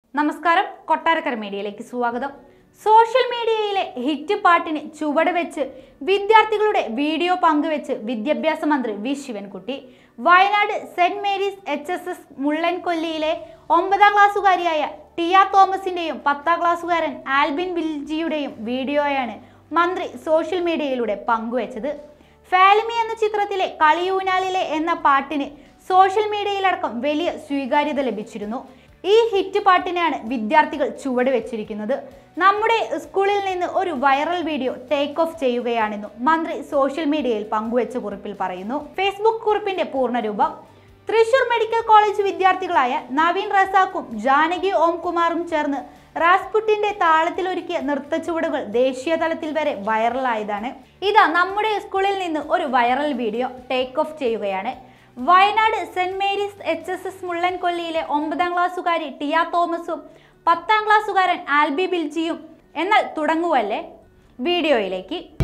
നമസ്കാരം കൊട്ടാരക്കര മീഡിയയിലേക്ക് സ്വാഗതം സോഷ്യൽ മീഡിയയിലെ ഹിറ്റ് പാട്ടിന് ചുവട് വെച്ച് വിദ്യാർത്ഥികളുടെ വീഡിയോ പങ്കുവെച്ച് വിദ്യാഭ്യാസ മന്ത്രി V Sivankutty Wayanad Saint Mary's H S S മുള്ളൻകൊല്ലിയിലെ ഒമ്പതാം ക്ലാസ്സുകാരിയായ ടിയ തോമസിന്റെയും പത്താം ക്ലാസ്സുകാരൻ ആൽബിൻ വിൽജിയുടെയും വീഡിയോയാണ് മന്ത്രി സോഷ്യൽ മീഡിയയിലൂടെ പങ്കുവച്ചത് ഫാലിമി എന്ന ചിത്രത്തിലെ കളിയൂനാലിലെ എന്ന പാട്ടിന് സോഷ്യൽ മീഡിയയിലടക്കം വലിയ സ്വീകാര്യത ലഭിച്ചിരുന്നു ഈ ഹിറ്റ് പാട്ടിനെയാണ് വിദ്യാർത്ഥികൾ ചുവട് വെച്ചിരിക്കുന്നത് നമ്മുടെ സ്കൂളിൽ നിന്ന് ഒരു വൈറൽ വീഡിയോ ടേക്ക് ഓഫ് ചെയ്യുകയാണെന്നും മന്ത്രി സോഷ്യൽ മീഡിയയിൽ പങ്കുവച്ച കുറിപ്പിൽ പറയുന്നു ഫേസ്ബുക്ക് കുറിപ്പിന്റെ പൂർണ്ണരൂപം തൃശൂർ മെഡിക്കൽ കോളേജ് വിദ്യാർത്ഥികളായ നവീൻ റസാഖും ജാനകി ഓംകുമാറും ചേർന്ന് റാസ്പുട്ടിന്റെ താളത്തിലൊരുക്കിയ നൃത്തച്ചുവടുകൾ ദേശീയ തലത്തിൽ വരെ വൈറലായതാണ് ഇതാ നമ്മുടെ സ്കൂളിൽ നിന്ന് ഒരു വൈറൽ വീഡിയോ ടേക്ക് ഓഫ് ചെയ്യുകയാണ് Wayanad Saint Mary's H S S മുള്ളൻകൊല്ലിയിലെ ഒമ്പതാം ക്ലാസ്സുകാരി ടിയ തോമസും പത്താം ക്ലാസ്സുകാരൻ ആൽബി ബിൽജിയും എന്നാൽ തുടങ്ങുവല്ലേ വീഡിയോയിലേക്ക്